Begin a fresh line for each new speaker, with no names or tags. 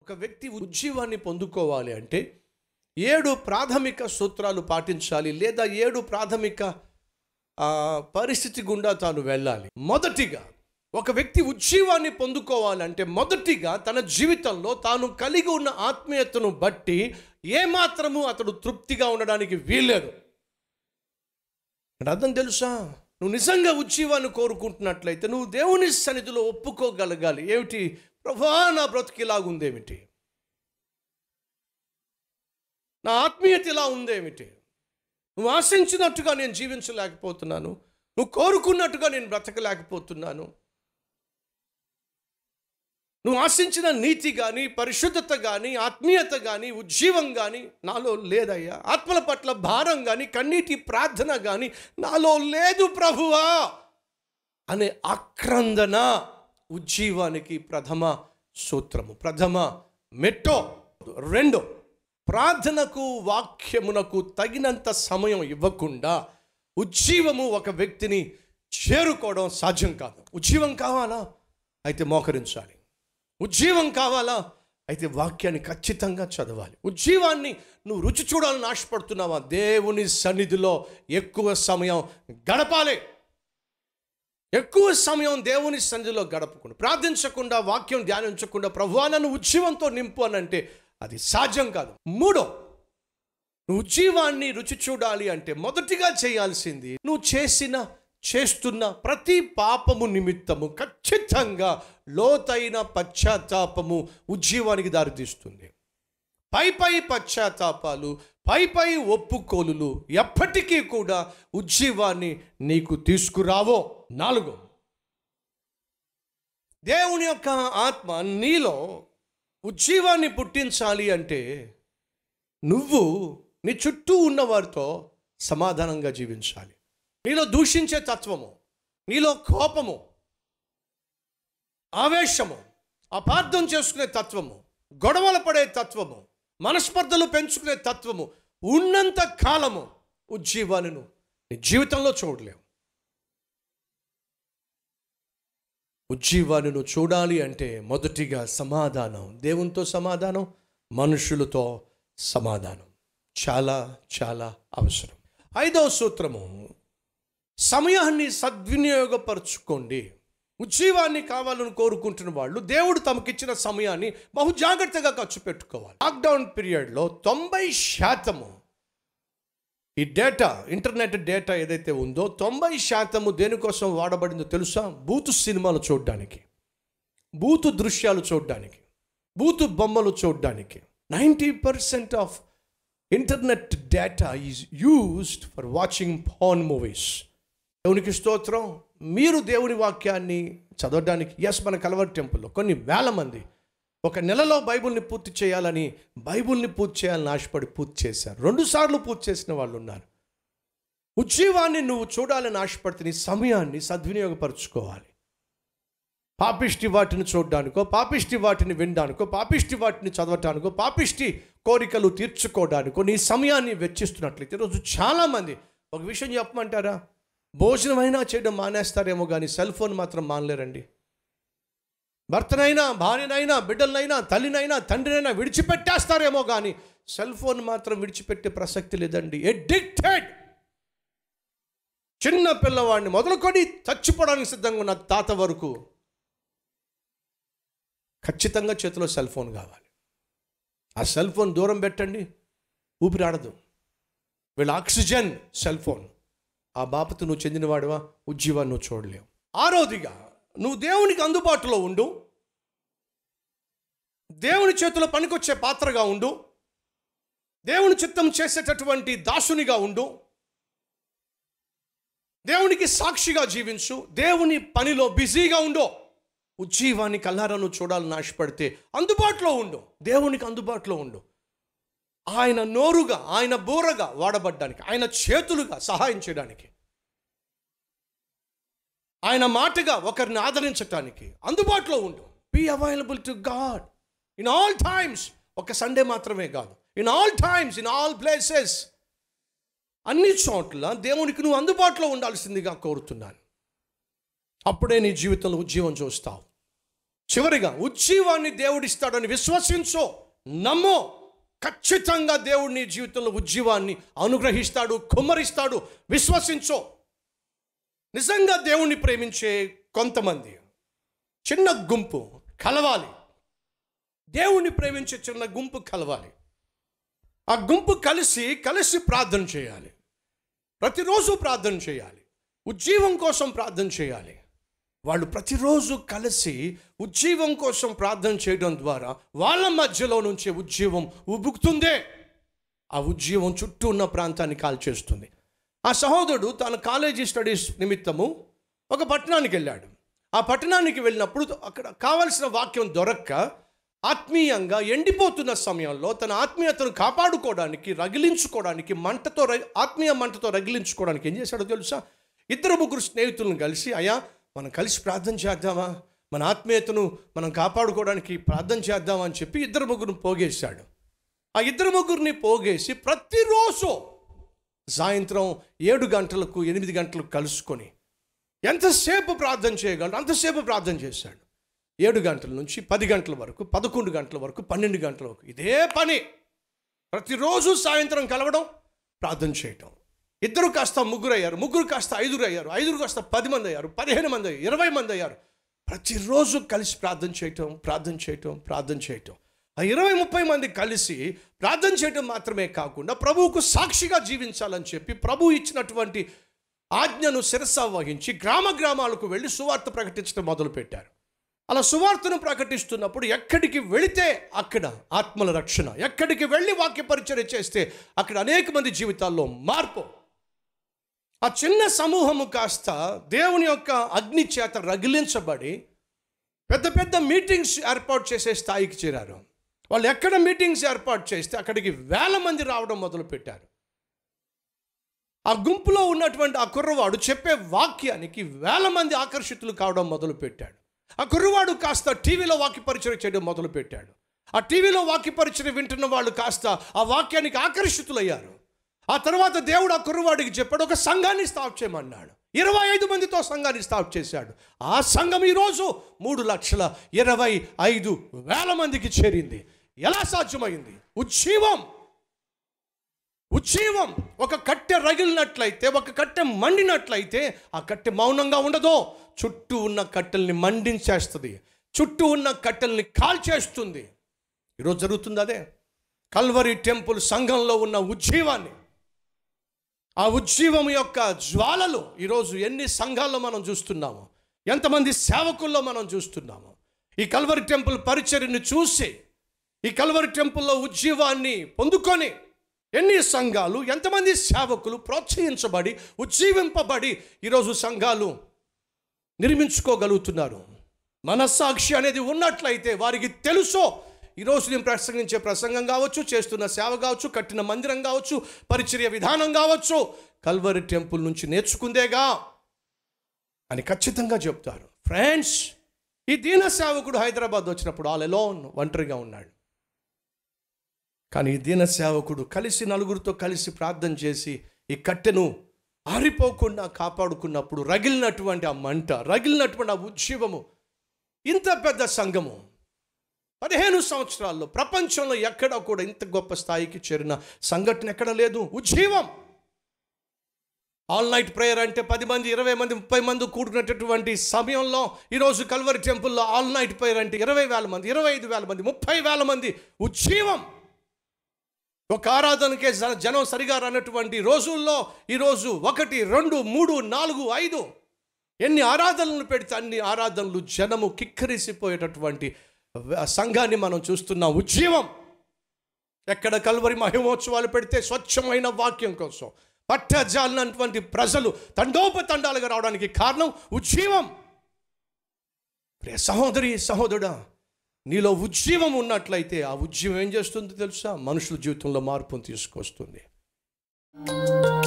ఒక వ్యక్తి ఉజ్జీవాన్ని పొందుకోవాలి అంటే ఏడు ప్రాథమిక సూత్రాలు పాటించాలి లేదా ఏడు ప్రాథమిక ఆ, పరిస్థితి గుండా తాను వెళ్ళాలి మొదటిగా ఒక వ్యక్తి ఉజ్జీవాన్ని పొందుకోవాలంటే మొదటిగా తన జీవితంలో తాను కలిగి ఉన్న ఆత్మీయతను బట్టి ఏమాత్రము అతడు తృప్తిగా ఉండడానికి వీల్లేదు అంటే అర్థం తెలుసా నువ్వు నిజంగా ఉజ్జీవాన్ని కోరుకుంటున్నట్లయితే నువ్వు దేవుని సన్నిధిలో ఒప్పుకోగలగాలి ఏమిటి ప్రభా నా బ్రతుకు ఇలాగుందేమిటి నా ఆత్మీయత ఇలా ఉందేమిటి నువ్వు ఆశించినట్టుగా నేను జీవించలేకపోతున్నాను నువ్వు కోరుకున్నట్టుగా నేను బ్రతకలేకపోతున్నాను నువ్వు ఆశించిన నీతి కానీ పరిశుద్ధత కానీ ఆత్మీయత కానీ ఉజ్జీవం కానీ నాలో లేదయ్యా ఆత్మల పట్ల భారం కానీ కన్నీటి ప్రార్థన కానీ నాలో లేదు ప్రభువా అనే ఆక్రందన ఉజ్జీవానికి ప్రథమ సూత్రము ప్రథమ మెట్టో రెండో ప్రార్థనకు వాక్యమునకు తగినంత సమయం ఇవ్వకుండా ఉజ్జీవము ఒక వ్యక్తిని చేరుకోవడం సాధ్యం కాదు ఉజ్జీవం కావాలా అయితే మోకరించాలి ఉజ్జీవం కావాలా అయితే వాక్యాన్ని ఖచ్చితంగా చదవాలి ఉజ్జీవాన్ని నువ్వు రుచి చూడాలని ఆశపడుతున్నావా దేవుని సన్నిధిలో ఎక్కువ సమయం గడపాలి ఎక్కువ సమయం దేవుని సన్నిధిలో గడపకుండా ప్రార్థించకుండా వాక్యం ధ్యానించకుండా ప్రభువా నన్ను ఉజ్జీవంతో నింపు అని అంటే అది సాధ్యం కాదు మూడో నువ్వు ఉజ్జీవాన్ని రుచి చూడాలి అంటే మొదటిగా చేయాల్సింది నువ్వు చేసిన చేస్తున్న ప్రతి పాపము నిమిత్తము ఖచ్చితంగా లోతైన పశ్చాత్తాపము ఉజ్జీవానికి దారితీస్తుంది పై పై పశ్చాత్తాపాలు పై పై ఒప్పుకోలులు ఎప్పటికీ కూడా ఉజ్జీవాన్ని నీకు తీసుకురావో నాలుగో దేవుని యొక్క ఆత్మ నీలో ఉజ్జీవాన్ని పుట్టించాలి అంటే నువ్వు నీ చుట్టూ ఉన్న వారితో సమాధానంగా జీవించాలి నీలో దూషించే తత్వము నీలో కోపము ఆవేశము అపార్థం చేసుకునే తత్వము గొడవలు పడే తత్వము మనస్పర్ధలు పెంచుకునే తత్వము ఉన్నంత కాలము ఉజ్జీవాన్ని నువ్వు నీ జీవితంలో చూడలేవు ఉజ్జీవాన్ని నువ్వు చూడాలి అంటే మొదటిగా సమాధానం దేవునితో సమాధానం మనుషులతో సమాధానం చాలా చాలా అవసరం ఐదవ సూత్రము సమయాన్ని సద్వినియోగపరచుకోండి ఉజ్జీవాన్ని కావాలని కోరుకుంటున్న వాళ్ళు దేవుడు తమకిచ్చిన సమయాన్ని బహు జాగ్రత్తగా ఖర్చు పెట్టుకోవాలి లాక్డౌన్ పీరియడ్లో తొంభై శాతము ఈ డేటా ఇంటర్నెట్ డేటా ఏదైతే ఉందో తొంభై శాతము దేనికోసం వాడబడిందో తెలుసా బూతు సినిమాలు చూడడానికి బూతు దృశ్యాలు చూడడానికి బూతు బొమ్మలు చూడడానికి ninety percent of internet data is used for watching porn movies దేవునికి స్తోత్రం మీరు దేవుని వాక్యాన్ని చదవడానికి ఎస్ మన కలవర్ టెంపుల్లో కొన్ని వేల మంది ఒక నెలలో బైబిల్ని పూర్తి చేయాలని బైబిల్ని పూర్తి చేయాలని ఆశపడి పూర్తి చేశారు రెండు సార్లు పూర్తి చేసిన వాళ్ళు ఉన్నారు ఉజ్జీవాన్ని నువ్వు చూడాలని ఆశపడితే నీ సమయాన్ని సద్వినియోగపరచుకోవాలి పాపిష్టి వాటిని చూడడానికో పాపిష్టి వాటిని వినడానికో పాపిష్టి వాటిని చదవటానికో పాపిష్టి కోరికలు తీర్చుకోవడానికో నీ సమయాన్ని వెచ్చిస్తున్నట్లయితే ఈరోజు చాలామంది ఒక విషయం చెప్పమంటారా భోజనమైనా చేయడం మానేస్తారేమో కానీ సెల్ ఫోన్ మాత్రం మానలేరండి భర్తనైనా భార్యనైనా బిడ్డలనైనా తల్లినైనా తండ్రినైనా విడిచిపెట్టేస్తారేమో కానీ సెల్ ఫోన్ మాత్రం విడిచిపెట్టే ప్రసక్తి లేదండి ఎడిక్టెడ్ చిన్న పిల్లవాడిని మొదలుకొని చచ్చిపోవడానికి సిద్ధంగా ఉన్న తాత వరకు ఖచ్చితంగా చేతిలో సెల్ ఫోన్ కావాలి ఆ సెల్ ఫోన్ దూరం పెట్టండి ఊపిరాడదు వీళ్ళ ఆక్సిజన్ సెల్ ఫోన్ ఆ బాపతు నువ్వు చెందినవాడివా ఉజ్జీవాన్ని నువ్వు చూడలేవు ఆరోదిగా నువ్వు దేవునికి అందుబాటులో ఉండు దేవుని చేతిలో పనికొచ్చే పాత్రగా ఉండు దేవుని చిత్తం చేసేటటువంటి దాసునిగా ఉండు దేవునికి సాక్షిగా జీవించు దేవుని పనిలో బిజీగా ఉండు ఉజ్జీవాన్ని కల్లారా నువ్వు చూడాలని ఆశపడితే అందుబాటులో ఉండు దేవునికి అందుబాటులో ఉండు ఆయన నోరుగా ఆయన బోరగా వాడబడ్డానికి ఆయన చేతులుగా సహాయం చేయడానికి ఆయన మాటగా ఒకరిని ఆదరించటానికి అందుబాటులో ఉండు be available to God in all times ఒక సండే మాత్రమే కాదు in all times in all places అన్ని చోట్ల దేవునికి నువ్వు అందుబాటులో ఉండాల్సిందిగా కోరుతున్నాను అప్పుడే నీ జీవితంలో ఉద్యోగం చూస్తావు చివరిగా ఉజ్జీవాన్ని దేవుడిస్తాడని విశ్వసించో నమ్మో ఖచ్చితంగా దేవుడు నీ జీవితంలో ఉజ్జీవాన్ని అనుగ్రహిస్తాడు కుమ్మరిస్తాడు విశ్వసించో నిజంగా దేవుణ్ణి ప్రేమించే కొంతమంది చిన్న గుంపు కలవాలి దేవుణ్ణి ప్రేమించే చిన్న గుంపు కలవాలి ఆ గుంపు కలిసి కలిసి ప్రార్థన చేయాలి ప్రతిరోజు ప్రార్థన చేయాలి ఉజ్జీవం కోసం ప్రార్థన చేయాలి వాళ్ళు ప్రతిరోజు కలిసి ఉజ్జీవం కోసం ప్రార్థన చేయడం ద్వారా వాళ్ళ మధ్యలో నుంచి ఉజ్జీవం ఉబుకుతుందే ఆ ఉజ్జీవం చుట్టూ ఉన్న ప్రాంతాన్ని కాల్చేస్తుంది ఆ సహోదరుడు తన కాలేజీ స్టడీస్ నిమిత్తము ఒక పట్టణానికి వెళ్ళాడు ఆ పట్టణానికి వెళ్ళినప్పుడు అక్కడ కావలసిన వాక్యం దొరక్క ఆత్మీయంగా ఎండిపోతున్న సమయంలో తన ఆత్మీయతను కాపాడుకోవడానికి రగిలించుకోవడానికి మంటతో ర- ఆత్మీయ మంటతో రగిలించుకోవడానికి ఏం చేశాడో తెలుసా ఇద్దరు ముగ్గురు స్నేహితులను కలిసి అయ్యా మనం కలిసి ప్రార్థన చేద్దామా మన ఆత్మీయతను మనం కాపాడుకోవడానికి ప్రార్థన చేద్దామా అని చెప్పి ఇద్దరు ముగ్గురు పోగేశాడు ఆ ఇద్దరు ముగ్గురిని పోగేసి ప్రతిరోజు సాయంత్రం ఏడు గంటలకు ఎనిమిది గంటలకు కలుసుకొని ఎంతసేపు ప్రార్థన చేయగలడు అంతసేపు ప్రార్థన చేశాడు ఏడు గంటల నుంచి పది గంటల వరకు పదకొండు గంటల వరకు పన్నెండు గంటల వరకు ఇదే పని ప్రతిరోజు సాయంత్రం కలవడం ప్రార్థన చేయటం ఇద్దరు కాస్త ముగ్గురు అయ్యారు ముగ్గురు కాస్త ఐదుగురు అయ్యారు ఐదుగురు కాస్త పది మంది అయ్యారు పదిహేను మంది అయ్యారు ఇరవై మంది అయ్యారు ప్రతిరోజు కలిసి ప్రార్థన చేయటం ప్రార్థన చేయటం ప్రార్థన చేయటం ఆ ఇరవై ముప్పై మంది కలిసి ప్రార్థన చేయటం మాత్రమే కాకుండా ప్రభువుకు సాక్షిగా జీవించాలని చెప్పి ప్రభు ఇచ్చినటువంటి ఆజ్ఞను శిరస వహించి గ్రామ గ్రామాలకు వెళ్ళి సువార్త ప్రకటించడం మొదలుపెట్టారు అలా సువార్తను ప్రకటిస్తున్నప్పుడు ఎక్కడికి వెళితే అక్కడ ఆత్మల రక్షణ ఎక్కడికి వెళ్ళి వాక్య పరిచయం చేస్తే అక్కడ అనేక మంది జీవితాల్లో మార్పు ఆ చిన్న సమూహము కాస్త దేవుని యొక్క అగ్ని చేత రగిలించబడి పెద్ద పెద్ద మీటింగ్స్ ఏర్పాటు చేసే స్థాయికి చేరారు వాళ్ళు ఎక్కడ మీటింగ్స్ ఏర్పాటు చేస్తే అక్కడికి వేల మంది రావడం మొదలుపెట్టారు ఆ గుంపులో ఉన్నటువంటి ఆ కుర్రవాడు చెప్పే వాక్యానికి వేల మంది ఆకర్షితులు కావడం మొదలుపెట్టాడు ఆ కుర్రవాడు కాస్త టీవీలో వాక్య పరిచయం చేయడం మొదలుపెట్టాడు ఆ టీవీలో వాక్య పరిచయం వింటున్న వాళ్ళు కాస్త ఆ వాక్యానికి ఆకర్షితులయ్యారు ఆ తర్వాత దేవుడు ఆ కుర్రవాడికి చెప్పాడు ఒక సంఘాన్ని స్టాప్ చేయమన్నాడు ఇరవై ఐదు మందితో సంఘాన్ని స్టాప్ చేశాడు ఆ సంఘం ఈరోజు మూడు లక్షల ఇరవై ఐదు వేల మందికి చేరింది ఎలా సాధ్యమైంది ఉజ్జీవం ఉజ్జీవం ఒక కట్టె రగిలినట్లయితే ఒక కట్టె మండినట్లయితే ఆ కట్టె మౌనంగా ఉండదో చుట్టూ ఉన్న కట్టెల్ని మండించేస్తుంది చుట్టూ ఉన్న కట్టెల్ని కాల్చేస్తుంది ఈరోజు జరుగుతుంది అదే కల్వరి టెంపుల్ సంఘంలో ఉన్న ఉజ్జీవాన్ని ఆ ఉజ్జీవం యొక్క జ్వాలలు ఈరోజు ఎన్ని సంఘాల్లో మనం చూస్తున్నాము ఎంతమంది సేవకుల్లో మనం చూస్తున్నాము ఈ కల్వరి టెంపుల్ పరిచర్ని చూసి ఈ కల్వరి టెంపుల్లో ఉజ్జీవాన్ని పొందుకొని ఎన్ని సంఘాలు ఎంతమంది సేవకులు ప్రోత్సహించబడి ఉజ్జీవింపబడి ఈరోజు సంఘాలు నిర్మించుకోగలుగుతున్నారు మనస్సాక్షి అనేది ఉన్నట్లయితే వారికి తెలుసో ఈరోజు నేను ప్రసంగించే ప్రసంగం కావచ్చు చేస్తున్న సేవ కావచ్చు కట్టిన మందిరం కావచ్చు పరిచర్య విధానం కావచ్చు కల్వరి టెంపుల్ నుంచి నేర్చుకుందేగా అని ఖచ్చితంగా చెప్తారు ఫ్రెండ్స్ ఈ దీన సేవకుడు హైదరాబాద్ వచ్చినప్పుడు ఆల్ ఎలోన్ ఒంటరిగా ఉన్నాడు కానీ ఈ దీన సేవకుడు కలిసి నలుగురితో కలిసి ప్రార్థన చేసి ఈ కట్టెను ఆరిపోకుండా కాపాడుకున్నప్పుడు రగిలినటువంటి ఆ మంట రగిలినటువంటి ఆ ఉజ్జీవము ఇంత పెద్ద సంఘము పదిహేను సంవత్సరాల్లో ప్రపంచంలో ఎక్కడ కూడా ఇంత గొప్ప స్థాయికి చేరిన సంఘటన ఎక్కడ లేదు ఉజ్జీవం ఆల్ నైట్ ప్రేయర్ అంటే పది మంది ఇరవై మంది ముప్పై మంది కూడుకున్నటువంటి సమయంలో ఈరోజు కల్వరి టెంపుల్లో ఆల్ నైట్ ప్రేయర్ అంటే ఇరవై వేల మంది ఇరవై ఐదు వేల మంది ముప్పై వేల మంది ఉజ్జీవం ఒక ఆరాధనకే జన- జనం సరిగా రానటువంటి రోజుల్లో ఈరోజు ఒకటి రెండు మూడు నాలుగు ఐదు ఎన్ని ఆరాధనలు పెడితే అన్ని ఆరాధనలు జనము కిక్కరిసిపోయేటటువంటి వ- సంఘాన్ని మనం చూస్తున్నాం ఉజ్జీవం ఎక్కడ కల్వరి మహిమోత్సవాలు పెడితే స్వచ్ఛమైన వాక్యం కోసం పట్టజాలినటువంటి ప్రజలు తండోపతండాలుగా రావడానికి కారణం ఉజ్జీవం ప్రియ సహోదరి సహోదరుడా నీలో ఉజ్జీవం ఉన్నట్లయితే ఆ ఉజ్జీవం ఏం చేస్తుందో తెలుసా మనుషుల జీవితంలో మార్పును తీసుకొస్తుంది